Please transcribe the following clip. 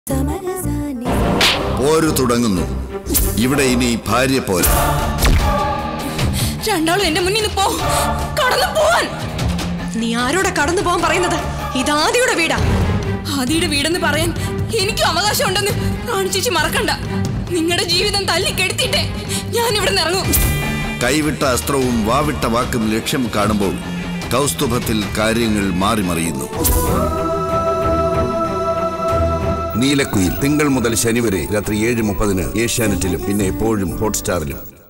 പോരു തുടങ്ങുന്നു ഇവിടെ ഇനി ഭാര്യ പോരാ രണ്ടാളും എന്റെ മുന്നിൽ നിന്ന് പോ കടന്നു പോവാൻ നീ ആരോടെ കടന്നു പോകാൻ പറയുന്നത് ഇതാദിയുടെ വീടാ ആദിയുടെ വീടെന്ന് പറയാൻ എനിക്കും അവകാശം ഉണ്ടെന്ന് കാണിച്ചേച്ചി മറക്കണ്ട നിങ്ങളുടെ ജീവിതം തല്ലിക്കെടുത്തിട്ടേ ഞാൻ ഇവിടെ നിന്ന് ഇറങ്ങും കൈവിട്ട അസ്ത്രവും വാവിട്ട വാക്കും ലക്ഷ്യം കാണുമ്പോൾ കൗസ്തുഭത്തിൽ കാര്യങ്ങൾ മാറിമറിയുന്നു നീലക്കുയിൽ തിങ്കൾ മുതൽ ശനി വരെ രാത്രി ഏഴ് മുപ്പതിന് ഏഷ്യാനെറ്റിലും പിന്നെ എപ്പോഴും ഹോട്ട്സ്റ്റാറിലും